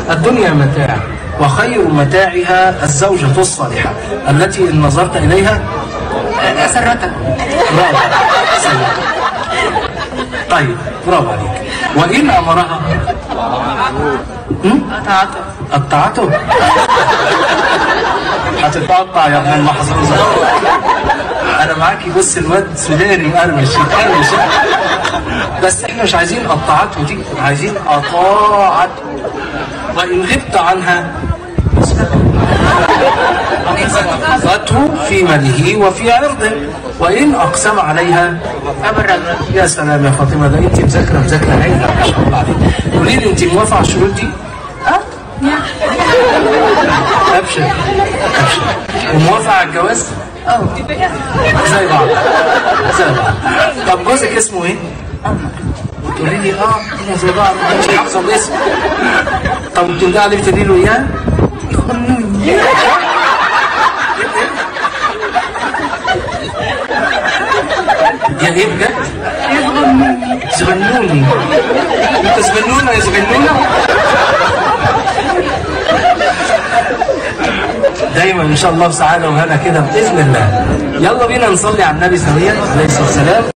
الدنيا متاع وخير متاعها الزوجة الصالحة التي إن نظرت إليها أسرتك برافو سيء. طيب برافو عليك وإن أمرها هم؟ تعاطف قطعته هتتقطع يا ابن المحظوظة انا معاكي بص الواد سوداني قرمش يتقرمش بس احنا مش عايزين قطعته دي عايزين اطاعته وان غبت عنها أخذته في ماله وفي عرضه وإن أقسم عليها أبرد يا سلام يا فاطمة ده أنت مذاكرة مذاكرة عينة ما شاء الله عليك قولي لي أنت موافقة على الشروط دي؟ أه أبشر أبشر وموافقة على الجواز؟ أه زي بعض زي بعض طب جوزك اسمه إيه؟ تقولي لي اه احنا زي بعض مش حافظه الاسم طب بتندى عليه بتدي له اياه؟ يخنوني يا ايه بجد؟ يغنوني زغنوني انت زغنونه يا زغنونه دايما ان شاء الله بسعاده وهنا كده باذن الله يلا بينا نصلي على النبي سويا عليه الصلاه والسلام